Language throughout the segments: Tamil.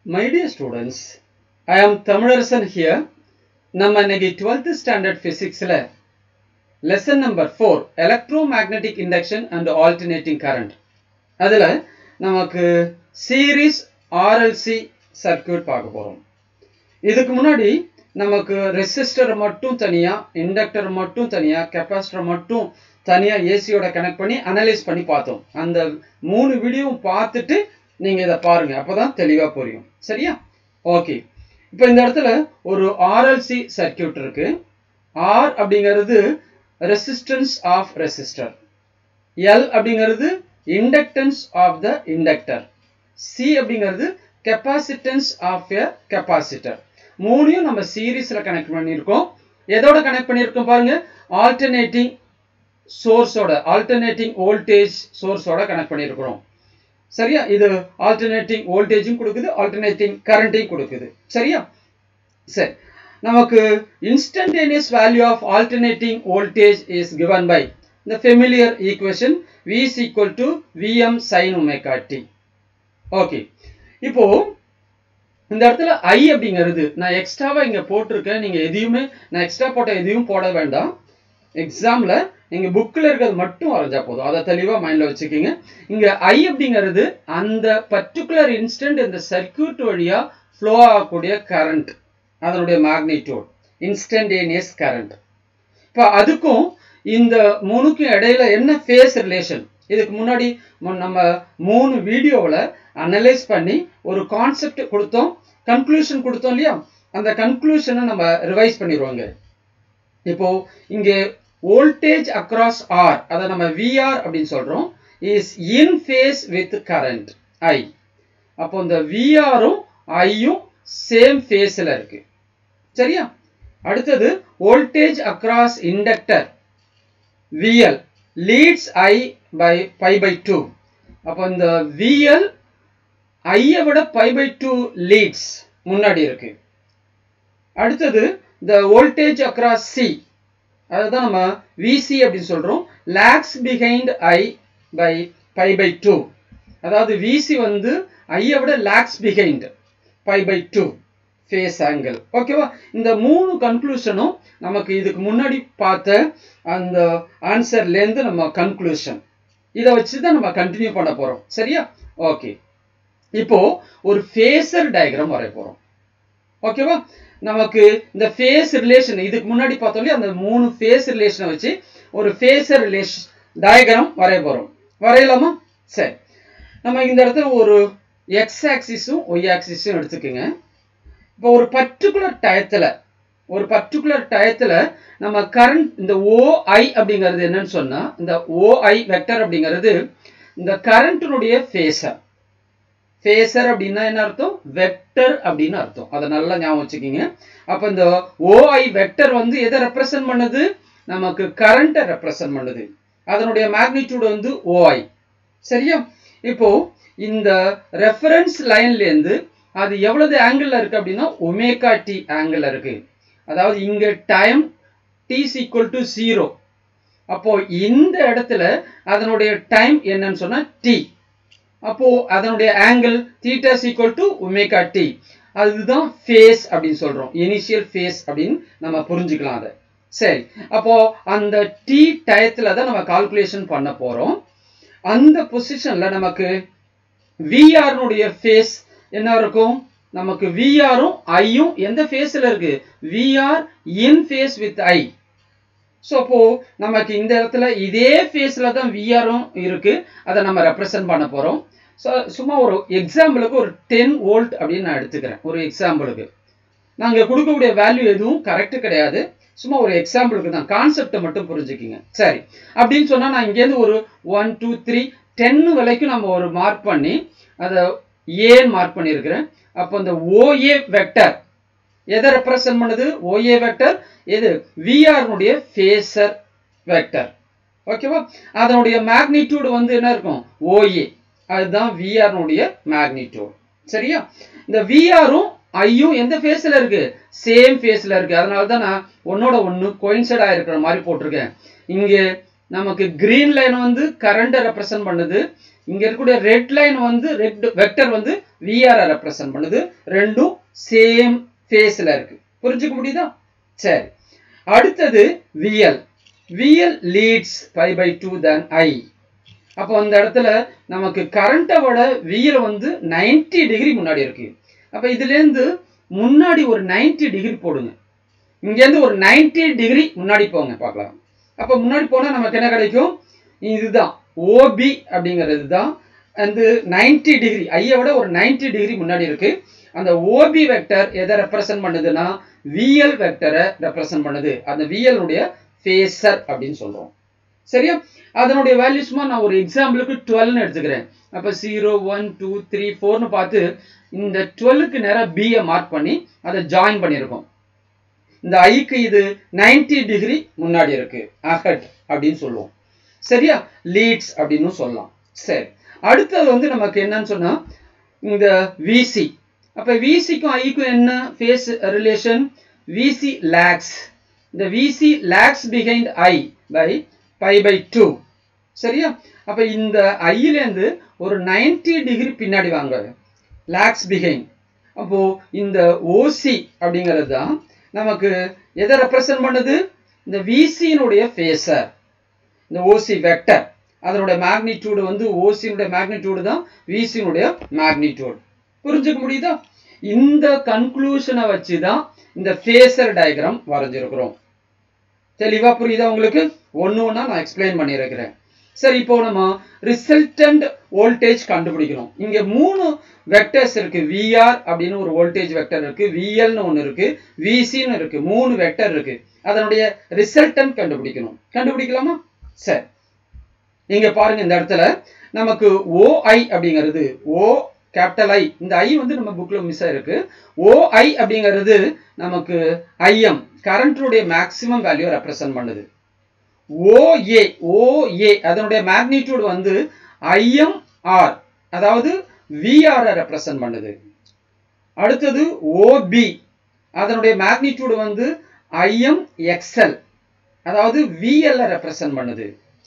My dear students, I am Tamilarasan here. நம்ம இன்னைக்கு 12th ஸ்டாண்டர்ட் ஃபிசிக்ஸில் lesson number four electromagnetic induction and alternating current அதில் நமக்கு சீரீஸ் ஆர்எல்சி சர்க்கியூட் பார்க்க போகிறோம் இதுக்கு முன்னாடி நமக்கு ரெசிஸ்டர் மட்டும் தனியாக இண்டக்டர் மட்டும் தனியாக கெப்பாசிட்டர் மட்டும் தனியாக ஏசியோட கனெக்ட் பண்ணி அனலைஸ் பண்ணி பார்த்தோம் அந்த மூணு வீடியோவும் பார்த்துட்டு நீங்கள் இதை பாருங்கள் அப்போ தான் தெளிவாக புரியும் சரியா ஓகே இப்போ இந்த இடத்துல ஒரு ஆர்எல்சி சர்க்கியூட் இருக்கு ஆர் அப்படிங்கிறது ரெசிஸ்டன்ஸ் ஆஃப் ரெசிஸ்டர் எல் அப்படிங்கிறது inductance of the inductor C அப்படிங்கிறது கெப்பாசிட்டன்ஸ் ஆஃப் எ கெப்பாசிட்டர் மூணையும் நம்ம சீரீஸில் கனெக்ட் பண்ணியிருக்கோம் எதோட கனெக்ட் பண்ணியிருக்கோம் பாருங்க ஆல்டர்னேட்டிங் சோர்ஸோட ஆல்டர்னேட்டிங் வோல்டேஜ் சோர்ஸோட கனெக்ட் பண்ணியிருக்கிறோம் சரியா இது ஆல்டர்னேட்டிங் வோல்டேஜும் கொடுக்குது ஆல்டர்னேட்டிங் கரண்ட்டையும் கொடுக்குது சரியா சரி நமக்கு instantaneous value of alternating voltage is given by இந்த familiar equation V is equal to Vm sin omega t okay இப்போ இந்த இடத்துல I அப்படிங்கிறது நான் எக்ஸ்ட்ராவா இங்க போட்டிருக்கேன் நீங்க எதையுமே நான் எக்ஸ்ட்ரா போட்ட எதையும் போட வேண்டாம் எக்ஸாம்ல நீங்க புக்கில் இருக்கிறது மட்டும் வரைஞ்சா போதும் அதை தெளிவா மைண்ட்ல வச்சுக்கோங்க இங்க ஐ அப்படிங்கிறது அந்த பர்டிகுலர் இன்ஸ்டன்ட் இந்த சர்க்கியூட் வழியா ஃப்ளோ ஆகக்கூடிய கரண்ட் அதனுடைய மேக்னிடியூட் இன்ஸ்டன்டேனியஸ் கரண்ட் இப்போ அதுக்கும் இந்த மூணுக்கும் இடையில என்ன ஃபேஸ் ரிலேஷன் இதுக்கு முன்னாடி நம்ம மூணு வீடியோவில் அனலைஸ் பண்ணி ஒரு கான்செப்ட் கொடுத்தோம் கன்க்ளூஷன் கொடுத்தோம் இல்லையா அந்த கன்க்ளூஷனை நம்ம ரிவைஸ் பண்ணிடுவோங்க இப்போ இங்கே வோல்டேஜ் அக்ராஸ் ஆர் அதை நம்ம விஆர் அப்படின்னு சொல்றோம் is in phase with current I அப்போ இந்த விஆரும் ஐயும் சேம் ஃபேஸில் இருக்கு சரியா அடுத்தது voltage across inductor VL leads I by pi by two அப்போ இந்த விஎல் ஐயை விட பை பை டூ லீட்ஸ் முன்னாடி இருக்கு அடுத்தது இந்த வோல்டேஜ் அக்ராஸ் சி அதுதான் நம்ம விசி அப்படின்னு சொல்றோம் lags behind I by pi by two அதாவது விசி வந்து ஐயை விட lags behind pi by two phase angle ஓகேவா இந்த மூணு கன்க்ளூஷனும் நமக்கு இதுக்கு முன்னாடி பார்த்த அந்த ஆன்சர்லேருந்து நம்ம கன்க்ளூஷன் இதை வச்சு தான் நம்ம கண்டினியூ பண்ண போறோம் சரியா ஓகே இப்போ ஒரு ஃபேஸர் டயக்ராம் வரைய போறோம் ஓகேவா நமக்கு இந்த ஃபேஸ் ரிலேஷன் இதுக்கு முன்னாடி பார்த்தோம் அந்த மூணு ஃபேஸ் ரிலேஷனை வச்சு ஒரு ஃபேஸர் ரிலேஷன் டயக்ராம் வரைய போறோம் வரையலாமா சரி நம்ம இந்த இடத்துல ஒரு எக்ஸ் ஆக்சிஸும் ஒய் ஆக்சிஸும் எடுத்துக்கோங்க இப்போ ஒரு பர்டிகுலர் டயத்தில் ஒரு பர்டிகுலர் டயத்தில் நம்ம கரண்ட் இந்த ஓஐ அப்படிங்கிறது என்னன்னு சொன்னால் இந்த ஓஐ வெக்டர் அப்படிங்கிறது இந்த கரண்ட்டினுடைய ஃபேஸர் ஃபேஸர் அப்படின்னா என்ன அர்த்தம் வெக்டர் அப்படின்னு அர்த்தம் அதை நல்லா ஞாபகம் வச்சுக்கிங்க அப்போ இந்த ஓஐ வெக்டர் வந்து எதை ரெப்ரசன்ட் பண்ணுது நமக்கு கரண்ட்டை ரெப்ரசன்ட் பண்ணுது அதனுடைய மேக்னிடியூட் வந்து ஓஐ சரியா இப்போ இந்த ரெஃபரன்ஸ் லைன்லேருந்து அது எவ்வளவு ஆங்கிள் இருக்கு அப்படின்னா ஒமேகா டி ஆங்கிள் இருக்கு அதாவது இங்க time t equal to zero அப்போ இந்த இடத்துல அதனுடைய டைம் என்னன்னு சொன்னா டி அப்போ அதனுடைய angle theta equal to omega t அதுதான் ஃபேஸ் அப்படின்னு சொல்றோம் இனிஷியல் ஃபேஸ் அப்படின்னு நம்ம புரிஞ்சுக்கலாம் அதை சரி அப்போ அந்த டி டயத்துல தான் நம்ம கால்குலேஷன் பண்ண போறோம் அந்த பொசிஷன்ல நமக்கு விஆர்னுடைய ஃபேஸ் என்ன இருக்கும் நமக்கு விஆரும் ஐயும் எந்த ஃபேஸில் இருக்கு VR in phase with I so அப்போ நமக்கு இந்த இடத்துல இதே ஃபேஸில் தான் விஆரும் இருக்கு அதை நம்ம ரெப்ரசன்ட் பண்ண போகிறோம் ஸோ சும்மா ஒரு எக்ஸாம்பிளுக்கு ஒரு டென் வோல்ட் அப்படின்னு நான் எடுத்துக்கிறேன் ஒரு எக்ஸாம்பிளுக்கு நாங்கள் கொடுக்கக்கூடிய வேல்யூ எதுவும் கரெக்டு கிடையாது சும்மா ஒரு எக்ஸாம்பிளுக்கு தான் கான்செப்டை மட்டும் புரிஞ்சுக்கிங்க சரி அப்படின்னு சொன்னால் நான் இங்கேருந்து ஒரு ஒன் டூ த்ரீ டென்னு வரைக்கும் நம்ம ஒரு மார்க் பண்ணி அதை ஏன்னு மார்க் பண்ணியிருக்கிறேன் அப்போ இந்த ஓஏ வெக்டர் எதை ரெப்ரசன்ட் பண்ணுது ஓஏ வெக்டர் எது விஆர்னுடைய ஃபேசர் வெக்டர் ஓகேவா அதனுடைய மேக்னிடியூடு வந்து என்ன இருக்கும் ஓஏ அதுதான் விஆர்னுடைய மேக்னிடியூட் சரியா இந்த விஆரும் ஐயும் எந்த ஃபேஸில் இருக்கு சேம் ஃபேஸில் இருக்கு அதனால தான் நான் ஒன்னோட ஒன்று கோயின்சைடாக இருக்கிற மாதிரி போட்டிருக்கேன் இங்கே நமக்கு கிரீன் லைன் வந்து கரண்ட்டை ரெப்ரசன்ட் பண்ணுது இங்க இருக்கக்கூடிய ரெட் லைன் வந்து ரெட் வெக்டர் வந்து விஆர் ரெப்ரசன்ட் பண்ணுது ரெண்டும் சேம் ஃபேஸ்ல இருக்கு புரிஞ்சுக்க முடியுதா சரி அடுத்தது VL VL leads by by two then I அப்போ அந்த இடத்துல நமக்கு கரண்ட்டை விட விஎல் வந்து 90 டிகிரி முன்னாடி இருக்கு அப்போ இதுலேருந்து முன்னாடி ஒரு 90 டிகிரி போடுங்க இங்கேருந்து ஒரு 90 டிகிரி முன்னாடி போங்க பார்க்கலாம் அப்போ முன்னாடி போனால் நமக்கு என்ன கிடைக்கும் இதுதான் ஓபி அப்படிங்கிறது தான் அந்த 90 டிகிரி ஐயை விட ஒரு 90 டிகிரி முன்னாடி இருக்கு அந்த ஓபி வெக்டர் எதை ரெப்ரசன்ட் பண்ணுதுன்னா விஎல் வெக்டரை ரெப்ரசன்ட் பண்ணுது அந்த விஎல் உடைய ஃபேஸர் அப்படின்னு சொல்றோம் சரியா அதனுடைய வேல்யூ சும்மா நான் ஒரு எக்ஸாம்பிளுக்கு டுவெல்னு எடுத்துக்கிறேன் அப்போ ஜீரோ ஒன் டூ த்ரீ ஃபோர்னு பார்த்து இந்த டுவெல்லுக்கு நேராக பியை மார்க் பண்ணி அதை ஜாயின் பண்ணியிருக்கோம் இந்த ஐக்கு இது 90 டிகிரி முன்னாடி இருக்கு அஹட் அப்படின்னு சொல்லுவோம் சரியா லீட்ஸ் அப்படின்னு சொல்லலாம் சரி அடுத்தது வந்து நமக்கு என்னன்னு சொன்னா இந்த விசி அப்ப விசிக்கும் ஐக்கும் என்ன ஃபேஸ் ரிலேஷன் விசி லேக்ஸ் இந்த VC lags behind I by pi by two சரியா அப்ப இந்த ஐயிலேருந்து ஒரு 90 டிகிரி பின்னாடி வாங்க லேக்ஸ் பிஹைண்ட் அப்போ இந்த ஓசி அப்படிங்கிறது தான் நமக்கு எதை ரெப்ரசன்ட் பண்ணுது இந்த விசியினுடைய ஃபேஸர் இந்த ஓசி வெக்டர் அதனுடைய மேக்னிடியூடு வந்து ஓசியினுடைய மேக்னிடியூடு தான் விசியினுடைய மேக்னிடியூட் புரிஞ்சுக்க முடியுதா இந்த கன்க்ளூஷனை வச்சு தான் இந்த ஃபேஸர் டயக்ராம் வரைஞ்சிருக்கிறோம் தெளிவா புரியுதா உங்களுக்கு ஒன்று ஒன்றா நான் எக்ஸ்பிளைன் பண்ணியிருக்கிறேன் சரி இப்போ நம்ம ரிசல்டன்ட் வோல்டேஜ் கண்டுபிடிக்கணும் இங்க மூணு வெக்டர்ஸ் இருக்கு விஆர் அப்படின்னு ஒரு வோல்டேஜ் வெக்டர் இருக்கு விஎல்னு ஒன்று இருக்கு விசின்னு இருக்கு மூணு வெக்டர் இருக்கு அதனுடைய ரிசல்டன்ட் கண்டுபிடிக்கணும் கண்டுபிடிக்கலாமா சரி இங்க பாருங்க இந்த இடத்துல நமக்கு ஓஐ அப்படிங்கிறது ஓ கேபிட்டல் ஐ இந்த ஐ வந்து நம்ம புக்ல மிஸ் ஆயிருக்கு ஓஐ அப்படிங்கிறது நமக்கு ஐஎம் கரண்ட்டுடைய மேக்சிமம் வேல்யூ ரெப்ரசன்ட் பண்ணுது ஓஏ ஓஏ அதனுடைய மேக்னிடியூட் வந்து ஐஎம்ஆர் அதாவது விஆர் ரெப்ரசன்ட் பண்ணுது அடுத்தது ஓபி அதனுடைய மேக்னிடியூட் வந்து ஐஎம் எக்ஸ்எல் அதாவது விஎல் ரெப்ரசன்ட் பண்ணுது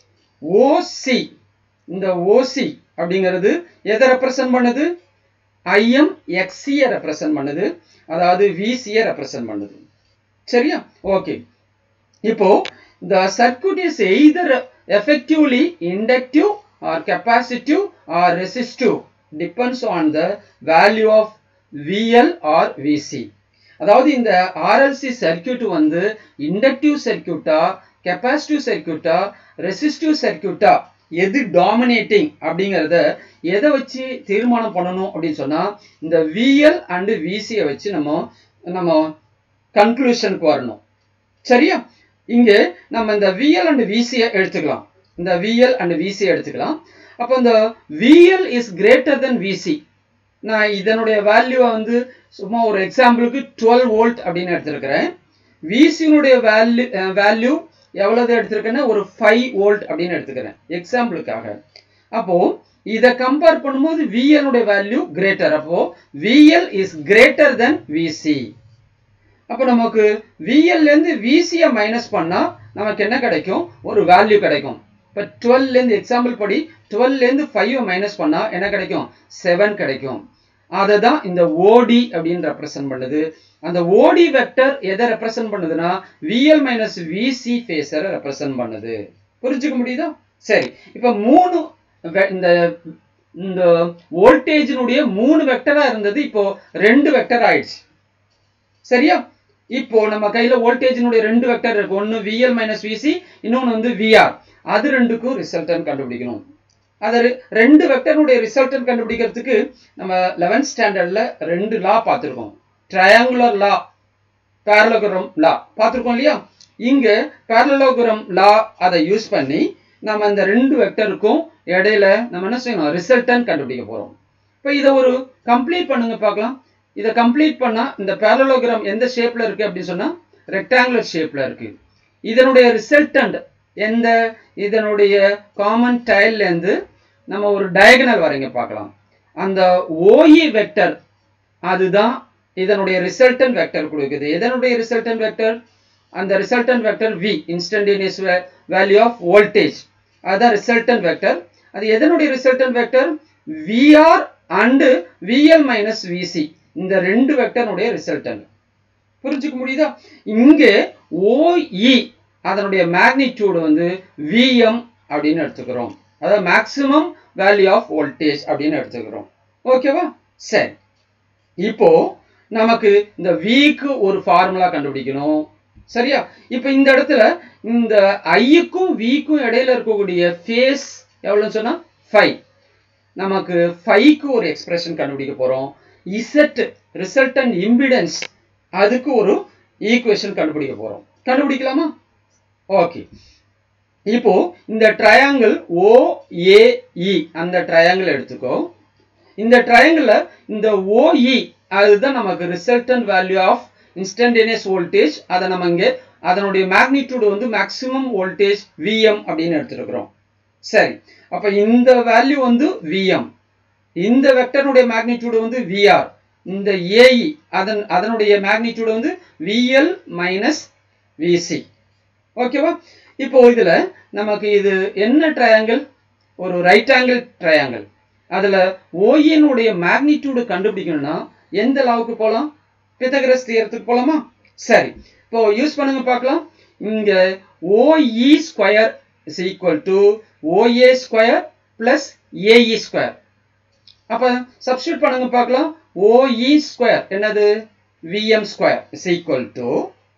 ஓசி இந்த ஓசி அப்படிங்கிறது எதை ரெப்ரசன்ட் பண்ணுது ஐஎம் எக்ஸியை ரெப்ரசன்ட் பண்ணுது அதாவது விசியை ரெப்ரசன்ட் பண்ணுது சரியா ஓகே இப்போ the circuit is either effectively inductive or capacitive or resistive depends on the value of VL or VC அதாவது இந்த RLC சர்க்கியூட் வந்து இண்டக்டிவ் சர்க்கியூட்டா கெப்பாசிட்டிவ் சர்க்கியூட்டா ரெசிஸ்டிவ் சர்க்கியூட்டா எது டாமினேட்டிங் அப்படிங்கிறத எதை வச்சு தீர்மானம் பண்ணணும் அப்படின்னு சொன்னா இந்த விஎல் அண்டு விசியை வச்சு நம்ம நம்ம கன்க்ளூஷனுக்கு வரணும் சரியா இங்க நம்ம இந்த விஎல் அண்ட் விசியை எடுத்துக்கலாம் இந்த விஎல் அண்ட் விசி எடுத்துக்கலாம் அப்போ இந்த VL is greater than VC நான் இதனுடைய வேல்யூவை வந்து சும்மா ஒரு எக்ஸாம்பிளுக்கு டுவெல் வோல்ட் அப்படின்னு எடுத்திருக்கிறேன் விசியினுடைய வேல்யூ வேல்யூ எவ்வளவு எடுத்திருக்கேன்னா ஒரு ஃபைவ் வோல்ட் அப்படின்னு எடுத்துக்கிறேன் எக்ஸாம்பிளுக்காக அப்போ இதை கம்பேர் பண்ணும்போது விஎல் வேல்யூ கிரேட்டர் அப்போ VL is greater than VC அப்போ நமக்கு விஎல்ல இருந்து விசியை மைனஸ் பண்ணா நமக்கு என்ன கிடைக்கும் ஒரு வேல்யூ கிடைக்கும் இப்போ டுவெல்லேருந்து எக்ஸாம்பிள் படி டுவெல்லேருந்து ஃபைவ் மைனஸ் பண்ணா என்ன கிடைக்கும் செவன் கிடைக்கும் அதை தான் இந்த ஓடி அப்படின்னு ரெப்ரசன்ட் பண்ணுது அந்த ஓடி வெக்டர் எதை ரெப்ரசன்ட் பண்ணுதுன்னா விஎல் மைனஸ் விசி ஃபேஸரை ரெப்ரசன்ட் பண்ணுது புரிஞ்சுக்க முடியுதா சரி இப்போ மூணு இந்த இந்த வோல்டேஜினுடைய மூணு வெக்டரா இருந்தது இப்போ ரெண்டு வெக்டர் ஆயிடுச்சு சரியா இப்போ நம்ம கையில வோல்டேஜினுடைய ரெண்டு வெக்டர் இருக்கு ஒன்னு விஎல் மைனஸ் விசி இன்னொன்னு வந்து விஆர் அது ரெண்டுக்கும் ரிசல்டன் கண்டுபிடிக்கணும் அது ரெண்டு வெக்டருடைய ரிசல்டன் கண்டுபிடிக்கிறதுக்கு நம்ம லெவன்த் ஸ்டாண்டர்ட்ல ரெண்டு லா பார்த்துருக்கோம் ட்ரையாங்குலர் லா பேரலோகிரம் லா பார்த்துருக்கோம் இல்லையா இங்க பேரலோகிரம் லா அதை யூஸ் பண்ணி நம்ம இந்த ரெண்டு வெக்டருக்கும் இடையில நம்ம என்ன செய்யணும் ரிசல்டன் கண்டுபிடிக்க போறோம் இப்போ இதை ஒரு கம்ப்ளீட் பண்ணுங்க பார்க்கலாம் இதை கம்ப்ளீட் பண்ணா இந்த பேரலோகிராம் எந்த ஷேப்ல இருக்கு அப்படின்னு சொன்னா ரெக்டாங்குலர் ஷேப்ல இருக்கு இதனுடைய ரிசல்டன்ட் எந்த இதனுடைய காமன் டைல்ல இருந்து நம்ம ஒரு டயகனல் வரைங்க பார்க்கலாம் அந்த ஓஇ வெக்டர் அதுதான் இதனுடைய ரிசல்டன் வெக்டர் கொடுக்குது இதனுடைய ரிசல்டன் வெக்டர் அந்த resultant vector V instantaneous value of voltage அதான் ரிசல்டன்ட் வெக்டர் அது எதனுடைய resultant vector VR and VL minus VC இந்த ரெண்டு வெக்டருடைய ரிசல்டன்ட் புரிஞ்சுக்க முடியுதா இங்கே ஓஇ அதனுடைய மேக்னிடியூடு வந்து விஎம் அப்படின்னு எடுத்துக்கிறோம் அதாவது மேக்சிமம் வேல்யூ ஆஃப் வோல்டேஜ் அப்படின்னு எடுத்துக்கிறோம் ஓகேவா சரி இப்போ நமக்கு இந்த விக்கு ஒரு ஃபார்முலா கண்டுபிடிக்கணும் சரியா இப்போ இந்த இடத்துல இந்த ஐக்கும் விக்கும் இடையில இருக்கக்கூடிய ஃபேஸ் எவ்வளோன்னு சொன்னா ஃபைவ் நமக்கு ஃபைவ்க்கு ஒரு எக்ஸ்பிரஷன் கண்டுபிடிக்க போறோம் இசட் ரிசல்டன்ட் இம்பிடன்ஸ் அதுக்கு ஒரு ஈக்குவேஷன் கண்டுபிடிக்க போறோம் கண்டுபிடிக்கலாமா ஓகே இப்போ இந்த ட்ரையாங்கிள் ஓஏஇ அந்த ட்ரையாங்கிள் எடுத்துக்கோ இந்த ட்ரையாங்கிள் இந்த ஓஇ அதுதான் நமக்கு resultant value of instantaneous voltage அதை நம்ம இங்கே அதனுடைய மேக்னிடியூடு வந்து மேக்ஸிமம் வோல்டேஜ் விஎம் அப்படின்னு எடுத்துருக்கிறோம் சரி அப்ப இந்த வேல்யூ வந்து விஎம் இந்த வெக்டருடைய மேக்னிடியூடு வந்து விஆர் இந்த ஏஇ அதன் அதனுடைய மேக்னிடியூடு வந்து விஎல் மைனஸ் விசி ஓகேவா இப்போ இதுல நமக்கு இது என்ன ட்ரையாங்கிள் ஒரு ரைட் ஆங்கிள் ட்ரையாங்கிள் அதுல ஓயினுடைய மேக்னிடியூடு கண்டுபிடிக்கணும்னா எந்த லாவுக்கு போகலாம் பித்தகரஸ் தியரத்துக்கு போலாமா சரி இப்போ யூஸ் பண்ணுங்க பார்க்கலாம் இங்க OE square is equal to OA square plus AE square அப்ப சப்ஸ்டியூட் பண்ணுங்க பார்க்கலாம் ஓஇ ஸ்கொயர் என்னது VM square is equal to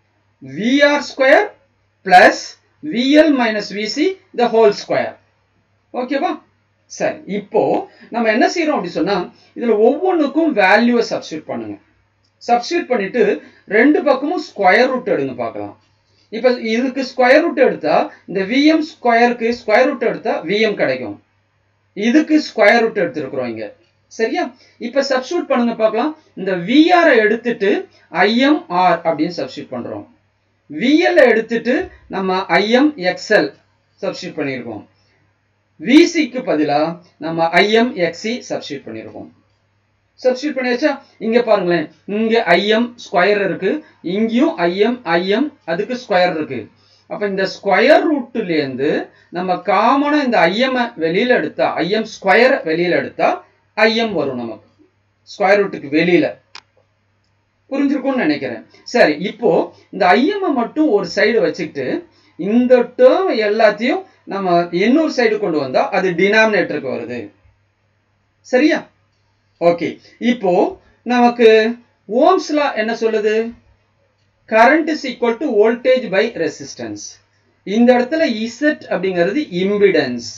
VR square plus VL minus VC the whole square ஓகேவா சரி இப்போ நம்ம என்ன செய்யறோம் அப்படி சொன்னா இதுல ஒவ்வொன்றுக்கும் வேல்யூவை சப்ஸ்டியூட் பண்ணுங்க சப்ஸ்டியூட் பண்ணிட்டு ரெண்டு பக்கமும் ஸ்கொயர் ரூட் எடுங்க பார்க்கலாம் இப்போ இதுக்கு ஸ்கொயர் ரூட் எடுத்தா இந்த விஎம் ஸ்கொயருக்கு ஸ்கொயர் ரூட் எடுத்தா விஎம் கிடைக்கும் இதுக்கு ஸ்கொயர் ரூட் எடுத்துருக்குறோம் இங்க சரியா இப்ப சப்ஸ்டியூட் பண்ணுங்க பார்க்கலாம் இந்த விஆரை எடுத்துட்டு ஐஎம்ஆர் அப்படின்னு சப்ஸ்டியூட் பண்றோம் விஎல் எடுத்துட்டு நம்ம ஐஎம் எக்ஸ்எல் சப்ஸ்டியூட் பண்ணியிருக்கோம் விசிக்கு பதிலா நம்ம ஐஎம் எக்ஸி சப்ஸ்டியூட் பண்ணியிருக்கோம் சப்ஸ்டியூட் பண்ணியாச்சா இங்க பாருங்களேன் இங்க ஐஎம் ஸ்கொயர் இருக்கு இங்கேயும் ஐஎம் ஐஎம் அதுக்கு ஸ்கொயர் இருக்கு அப்ப இந்த ஸ்கொயர் ரூட்ல இருந்து நம்ம காமனா இந்த ஐஎம் வெளியில எடுத்தா ஐஎம் ஸ்கொயர் வெளியில எடுத்தா ஐஎம் வரும் நமக்கு ஸ்கொயர் ரூட்டுக்கு வெளியில புரிஞ்சிருக்கும்னு நினைக்கிறேன் சரி இப்போ இந்த ஐஎம் மட்டும் ஒரு சைடு வச்சுக்கிட்டு இந்த டேர்ம் எல்லாத்தையும் நம்ம இன்னொரு சைடு கொண்டு வந்தா அது டினாமினேட்டருக்கு வருது சரியா ஓகே இப்போ நமக்கு ஓம்ஸ்லா என்ன சொல்லுது current is equal to voltage by resistance இந்த இடத்துல இசட் அப்படிங்கிறது இம்பிடன்ஸ்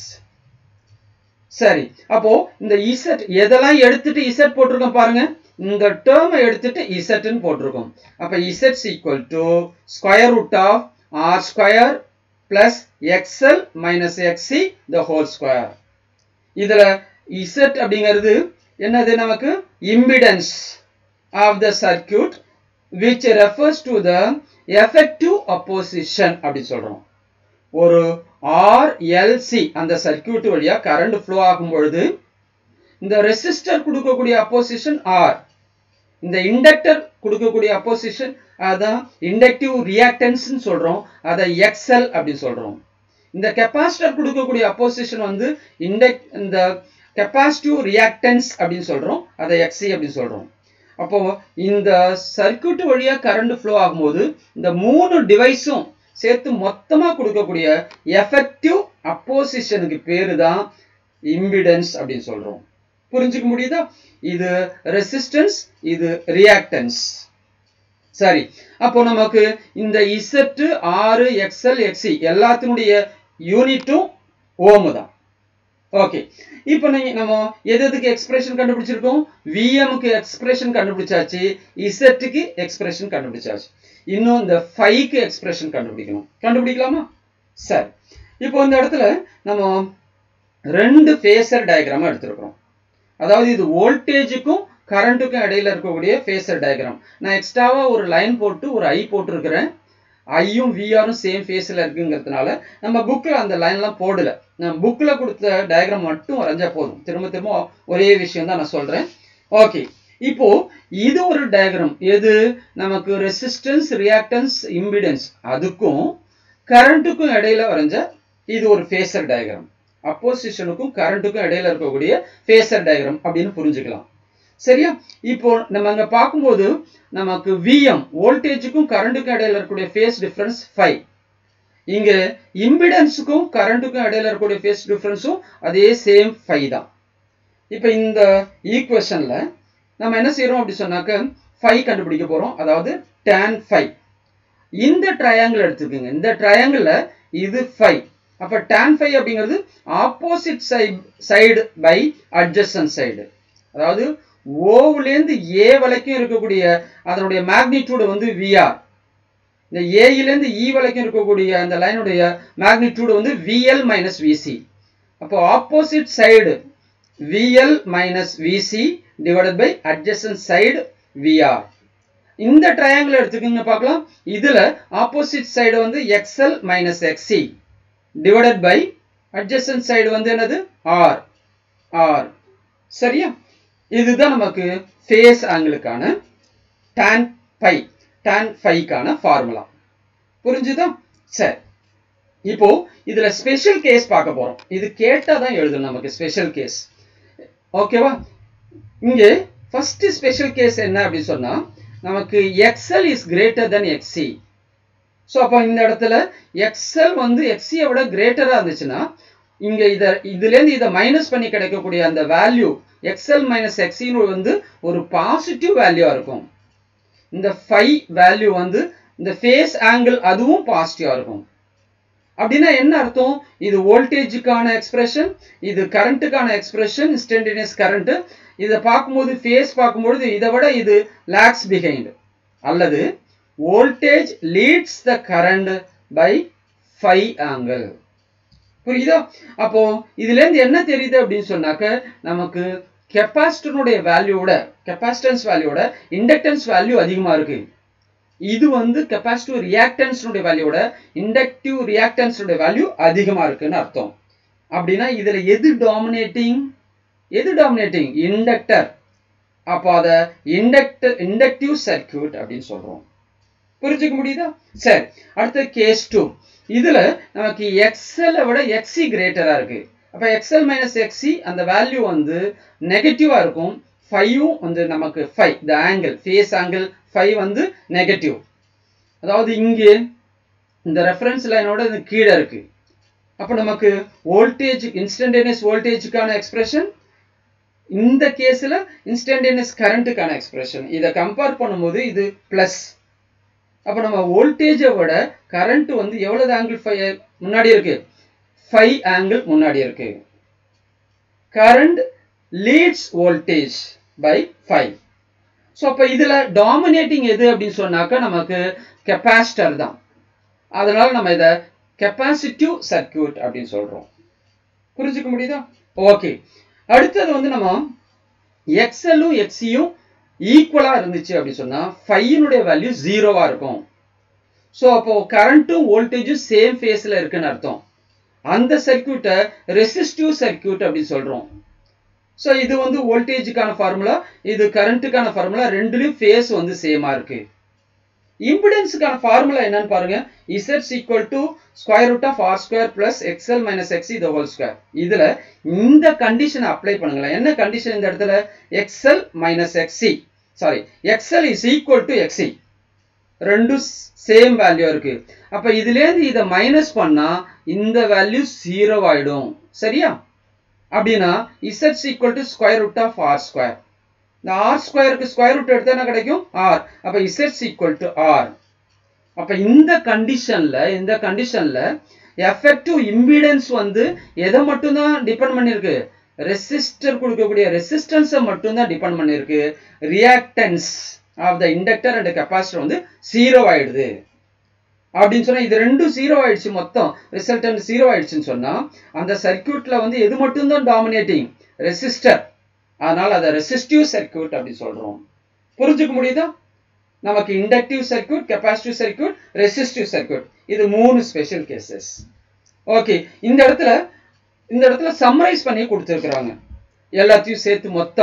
சரி அப்போ இந்த இசட் எதெல்லாம் எடுத்துட்டு இசட் போட்டிருக்கோம் பாருங்க இந்த டேர்மை எடுத்துட்டு இசட்னு போட்டிருக்கோம் அப்ப Z equal to square root of R square plus XL minus XC the whole square இதுல இசட் அப்படிங்கிறது என்னது நமக்கு impedance of the circuit which refers to the effective opposition அப்படின்னு சொல்றோம் ஒரு ஆர்எல்சி அந்த சர்க்கியூட் வழியா கரண்ட் ஃப்ளோ ஆகும் பொழுது இந்த ரெசிஸ்டர் கொடுக்கக்கூடிய அப்போசிஷன் ஆர் இந்த இண்டக்டர் கொடுக்கக்கூடிய அப்போசிஷன் அதான் இண்டக்டிவ் ரியாக்டன்ஸ் சொல்றோம் அதை எக்ஸ்எல் அப்படின்னு சொல்றோம் இந்த கெப்பாசிட்டர் கொடுக்கக்கூடிய அப்போசிஷன் வந்து இண்டக் இந்த கெப்பாசிட்டிவ் ரியாக்டன்ஸ் அப்படின்னு சொல்றோம் அதை எக்ஸி அப்படின்னு சொல்றோம் அப்போ இந்த சர்க்கியூட் வழியா கரண்ட் ஃப்ளோ ஆகும்போது இந்த மூணு டிவைஸும் சேர்த்து மொத்தமா கொடுக்கக்கூடிய எஃபெக்டிவ் அப்போசிஷனுக்கு பேரு தான் இம்பிடன்ஸ் அப்படின்னு சொல்றோம் புரிஞ்சுக்க முடியுதா இது ரெசிஸ்டன்ஸ் இது ரியாக்டன்ஸ் சரி அப்போ நமக்கு இந்த இசட்டு ஆறு எக்ஸ்எல் எக்ஸி எல்லாத்தினுடைய யூனிட்டும் ஓமு தான் ஓகே இப்போ நீங்க நம்ம எது எதுக்கு எக்ஸ்பிரஷன் கண்டுபிடிச்சிருக்கோம் விஎம்க்கு எக்ஸ்பிரஷன் கண்டுபிடிச்சாச்சு இசட்டுக்கு எக்ஸ்பிரஷன் கண்டுபிடிச்சாச்சு இன்னும் இந்த ஃபைவ்க்கு எக்ஸ்பிரஷன் கண்டுபிடிக்கணும் கண்டுபிடிக்கலாமா சரி இப்போ இந்த இடத்துல நம்ம ரெண்டு ஃபேஸர் டயக்ராமா எடுத்திருக்கிறோம் அதாவது இது வோல்டேஜுக்கும் கரண்ட்டுக்கும் இடையில இருக்கக்கூடிய ஃபேஸர் டயக்ராம் நான் எக்ஸ்ட்ராவா ஒரு லைன் போட்டு ஒரு ஐ போட்டிருக்கிறேன் ஐயும் விஆரும் சேம் ஃபேஸில் இருக்குங்கிறதுனால நம்ம புக்கில் அந்த லைன்லாம் போடல நான் புக்கில் கொடுத்த டயக்ராம் மட்டும் வரைஞ்சா போதும் திரும்ப திரும்ப ஒரே விஷயம் தான் நான் சொல்கிறேன் ஓகே இப்போ இது ஒரு டயக்ராம் எது நமக்கு ரெசிஸ்டன்ஸ் ரியாக்டன்ஸ் இம்பிடன்ஸ் அதுக்கும் கரண்ட்டுக்கும் இடையில வரைஞ்ச இது ஒரு ஃபேசர் டயக்ராம் அப்போசிஷனுக்கும் கரண்ட்டுக்கும் இடையில இருக்கக்கூடிய ஃபேசர் டயக்ராம் அப்படின்னு புரிஞ்சுக்கலாம் சரியா இப்போ நம்ம அங்க பார்க்கும்போது நமக்கு விஎம் வோல்டேஜுக்கும் கரண்ட்டுக்கும் இடையில இருக்கக்கூடிய ஃபேஸ் டிஃபரன்ஸ் ஃபைவ் இங்க இம்பிடன்ஸுக்கும் கரண்ட்டுக்கும் இடையில இருக்கக்கூடிய ஃபேஸ் டிஃபரன்ஸும் அதே சேம் ஃபைவ் தான் இப்போ இந்த ஈக்குவேஷன்ல நம்ம என்ன செய்யறோம் அப்படி சொன்னாக்க ஃபைவ் கண்டுபிடிக்க போறோம் அதாவது tan ஃபைவ் இந்த ட்ரையாங்கிள் எடுத்துக்கோங்க இந்த ட்ரையாங்கிள் இது ஃபைவ் அப்ப tan ஃபைவ் அப்படிங்கிறது opposite side side by adjacent side அதாவது ஓவுலேருந்து ஏ வரைக்கும் இருக்கக்கூடிய அதனுடைய மேக்னிடியூடு வந்து விஆர் இந்த ஏயிலேருந்து இ வரைக்கும் இருக்கக்கூடிய அந்த லைனுடைய மேக்னிடியூடு வந்து விஎல் மைனஸ் விசி அப்போ opposite side VL minus VC divided by adjacent side VR இந்த ட்ரையாங்கிள் எடுத்துக்கோங்க பார்க்கலாம் இதுல ஆப்போசிட் சைடு வந்து XL minus XC divided by adjacent side வந்து என்னது ஆர் ஆர் சரியா இதுதான் நமக்கு ஃபேஸ் ஆங்கிளுக்கான tan பை tan ஃபைக்கான ஃபார்முலா புரிஞ்சுதா சரி இப்போ இதுல ஸ்பெஷல் கேஸ் பார்க்க போறோம் இது கேட்டா தான் எழுதணும் நமக்கு ஸ்பெஷல் கேஸ் ஓகேவா இங்கே ஃபர்ஸ்ட் ஸ்பெஷல் கேஸ் என்ன அப்படின்னு சொன்னா நமக்கு XL is greater than XC so அப்போ இந்த இடத்துல எக்ஸ்எல் வந்து எக்ஸியை விட கிரேட்டரா இருந்துச்சுன்னா இங்க இத இதுலேருந்து இதை மைனஸ் பண்ணி கிடைக்கக்கூடிய அந்த வேல்யூ எக்ஸ்எல் மைனஸ் எக்ஸின்னு வந்து ஒரு பாசிட்டிவ் வேல்யூவா இருக்கும் இந்த ஃபைவ் வேல்யூ வந்து இந்த ஃபேஸ் ஆங்கிள் அதுவும் பாசிட்டிவா இருக்கும் அப்படின்னா என்ன அர்த்தம் இது வோல்டேஜுக்கான எக்ஸ்பிரஷன் இது கரண்ட்டுக்கான எக்ஸ்பிரஷன் இன்ஸ்டன்டேனியஸ் கரண்ட் இதை பார்க்கும்போது ஃபேஸ் பார்க்கும்போது இதை விட இது லேக்ஸ் பிஹைண்ட் அல்லது voltage leads the current by phi angle புரியுதா அப்போ இதுல இருந்து என்ன தெரியுது அப்படின்னு சொன்னாக்க நமக்கு கெப்பாசிட்டனுடைய வேல்யூவோட கெப்பாசிட்டன்ஸ் வேல்யூவோட இண்டக்டன்ஸ் வேல்யூ அதிகமா இருக்கு இது வந்து கெப்பாசிட்டிவ் ரியாக்டன்ஸுடைய வேல்யூவோட இண்டக்டிவ் ரியாக்டன்ஸுடைய வேல்யூ அதிகமா இருக்குன்னு அர்த்தம் அப்படின்னா இதுல எது டாமினேட்டிங் எது டாமினேட்டிங் இண்டக்டர் அப்போ அதை இண்டக்டர் இண்டக்டிவ் சர்க்கியூட் அப்படின்னு சொல்றோம் புரிஞ்சுக்க முடியுதா சரி அடுத்து கேஸ் டூ இதுல நமக்கு எக்ஸ்எல் விட எக்ஸி கிரேட்டரா இருக்கு அப்ப எக்ஸ்எல் மைனஸ் எக்ஸி அந்த வேல்யூ வந்து நெகட்டிவா இருக்கும் ஃபைவும் வந்து நமக்கு phi the angle phase angle phi வந்து நெகட்டிவ் அதாவது இங்கே இந்த ரெஃபரன்ஸ் லைனோட இது கீழே இருக்கு அப்போ நமக்கு வோல்டேஜ் இன்ஸ்டன்டேனியஸ் வோல்டேஜுக்கான எக்ஸ்பிரஷன் இந்த கேஸில் இன்ஸ்டன்டேனியஸ் கரண்ட்டுக்கான எக்ஸ்பிரஷன் இதை கம்பேர் பண்ணும்போது இது ப்ளஸ் அப்போ நம்ம வோல்டேஜை விட கரண்ட் வந்து எவ்வளவு ஆங்கிள் ஃபைவ் முன்னாடி இருக்கு ஃபைவ் ஆங்கிள் முன்னாடி இருக்கு current leads voltage by phi so அப்போ இதில் டாமினேட்டிங் எது அப்படின்னு சொன்னாக்கா நமக்கு கெப்பாசிட்டர் தான் அதனால நம்ம இதை கெப்பாசிட்டிவ் சர்க்கியூட் அப்படின்னு சொல்றோம் புரிஞ்சுக்க முடியுதா ஓகே அடுத்தது வந்து நம்ம எக்ஸ்எல்லும் எக்ஸியும் ஈக்குவலா இருந்துச்சு அப்படின்னு சொன்னா ஃபைனுடைய வேல்யூ ஜீரோவா இருக்கும் ஸோ அப்போ கரண்ட்டும் வோல்டேஜும் சேம் ஃபேஸ்ல இருக்குன்னு அர்த்தம் அந்த சர்க்கியூட்டை ரெசிஸ்டிவ் சர்க்கியூட் அப்படின்னு சொல்றோம் ஸோ இது வந்து வோல்டேஜுக்கான ஃபார்முலா இது கரண்ட்டுக்கான ஃபார்முலா ரெண்டுலயும் ஃபேஸ் வந்து சேமா இருக்கு இம்பிடன்ஸுக்கான ஃபார்முலா என்னன்னு பாருங்க இசட்ஸ் equal to square root of R square plus XL minus XC the whole square இதுல இந்த கண்டிஷனை அப்ளை பண்ணுங்களேன் என்ன கண்டிஷன் இந்த இடத்துல XL minus XC sorry XL is equal to XC ரெண்டும் சேம் வேல்யூ இருக்கு அப்ப இதுலேருந்து இதை மைனஸ் பண்ணா இந்த வேல்யூ ஜீரோ ஆயிடும் சரியா அப்படின்னா இசட்ஸ் equal to square root of R square இந்த ஆர் ஸ்கொயருக்கு ஸ்கொயர் ரூட் எடுத்தா என்ன கிடைக்கும் ஆர் அப்ப இசட்ஸ் ஈக்குவல் டு ஆர் அப்ப இந்த கண்டிஷன்ல இந்த கண்டிஷன்ல எஃபெக்டிவ் இம்பிடன்ஸ் வந்து எதை மட்டும்தான் டிபெண்ட் பண்ணிருக்கு ரெசிஸ்டர் கொடுக்கக்கூடிய ரெசிஸ்டன்ஸை மட்டும்தான் டிபெண்ட் பண்ணிருக்கு reactance of the inductor and capacitor வந்து ஜீரோ ஆயிடுது அப்படின்னு சொன்னா இது ரெண்டும் ஜீரோ ஆயிடுச்சு மொத்தம் ரிசல்டன்ட் ஜீரோ ஆயிடுச்சுன்னு சொன்னா அந்த சர்க்கியூட்ல வந்து எது மட்டும்தான் டாமினேட்டிங் ரெசிஸ்டர் அதனால அதை ரெசிஸ்டிவ் சர்க்கியூட் அப்படின்னு சொல்றோம் புரிஞ்சுக்க முடியுதா நமக்கு inductive circuit capacitive circuit resistive circuit இது மூணு ஸ்பெஷல் கேசஸ் ஓகே இந்த இடத்துல இந்த இடத்துல சம்மரைஸ் பண்ணி கொடுத்துருக்குறாங்க எல்லாத்தையும் சேர்த்து மொத்தமா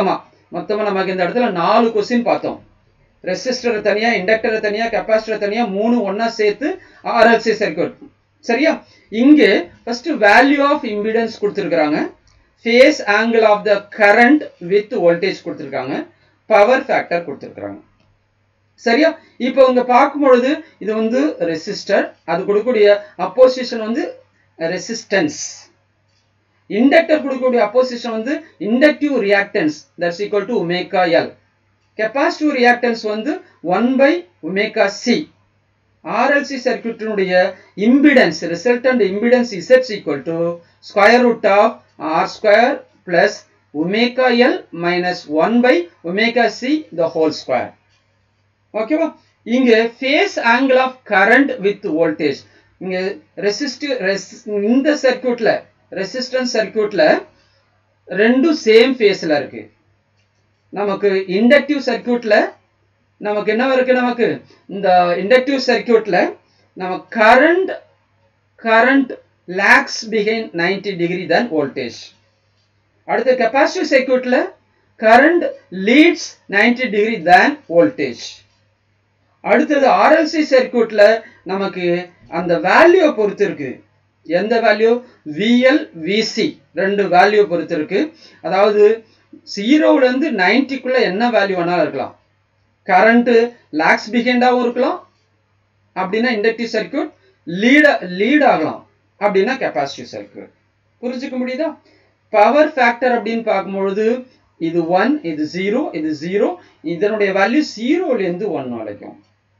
மொத்தமா நமக்கு இந்த இடத்துல நாலு கொஸ்டின் பார்த்தோம் ரெசிஸ்டரை தனியா இண்டக்டரை தனியா கெப்பாசிட்டரை தனியா மூணு ஒன்னா சேர்த்து ஆர்எல்சி சர்க்யூட் சரியா இங்கே ஃபர்ஸ்ட் வேல்யூ ஆஃப் இம்பிடன்ஸ் கொடுத்துருக்காங்க phase angle of the current with voltage கொடுத்துருக்காங்க பவர் ஃபேக்டர் கொடுத்துருக்காங்க சரியா இப்போ இங்க பார்க்கும் பொழுது இது வந்து ரெசிஸ்டர் அது கொடுக்கக்கூடிய அப்போசிஷன் வந்து ரெசிஸ்டன்ஸ் இண்டக்டர் கொடுக்கக்கூடிய அப்போசிஷன் வந்து inductive reactance that's equal to omega L capacitive reactance வந்து one by omega C RLC சர்க்கியூட்டினுடைய இம்பிடன்ஸ் ரிசல்டன்ட் இம்பிடன்ஸ் இசட்ஸ் equal to square root of R square plus omega L minus one by omega C the whole square ஓகேவா இங்க phase angle of current with voltage இங்க ரெசிஸ்டிவ் இந்த சர்க்கியூட்ல ரெசிஸ்டன்ஸ் சர்க்கியூட்ல ரெண்டும் சேம் ஃபேஸ்ல இருக்கு நமக்கு இண்டக்டிவ் சர்க்கியூட்ல நமக்கு என்ன இருக்கு நமக்கு இந்த இண்டக்டிவ் சர்க்கியூட்ல நம்ம current current lags behind ninety degree than voltage அடுத்த கெப்பாசிட்டிவ் சர்க்கியூட்ல current leads ninety degree than voltage அடுத்தது ஆர்எல்சி சர்க்கியூட்ல நமக்கு அந்த வேல்யூ பொறுத்து இருக்கு எந்த வேல்யூ விஎல் விசி ரெண்டு வேல்யூ பொறுத்து இருக்கு அதாவது ஜீரோல இருந்து நைன்டிக்குள்ள என்ன வேல்யூ வேணாலும் இருக்கலாம் கரண்ட் லாக்ஸ் பிஹைண்டாவும் இருக்கலாம் அப்படின்னா இண்டக்டிவ் சர்க்கியூட் லீட லீட் ஆகலாம் அப்படின்னா கெப்பாசிட்டிவ் சர்க்கியூட் புரிஞ்சுக்க முடியுதா பவர் ஃபேக்டர் அப்படின்னு பார்க்கும்பொழுது இது ஒன் இது ஜீரோ இது ஜீரோ இதனுடைய வேல்யூ ஜீரோல இருந்து ஒன் வரைக்கும்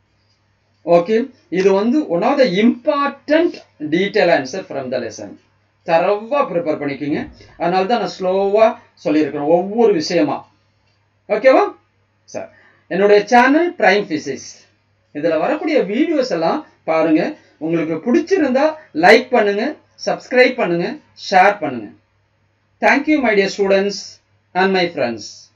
ஓகே இது வந்து one of the important detail answer from the lesson தரவா ப்ரிப்பேர் பண்ணிக்கிங்க அதனால தான் நான் ஸ்லோவா சொல்லியிருக்கிறேன் ஒவ்வொரு விஷயமா ஓகேவா சார் என்னுடைய சேனல் பிரைம் பிசிக்ஸ் இதில் வரக்கூடிய வீடியோஸ் எல்லாம் பாருங்க உங்களுக்கு பிடிச்சிருந்தா லைக் பண்ணுங்க சப்ஸ்கிரைப் பண்ணுங்க ஷேர் பண்ணுங்க thank you my dear students and my friends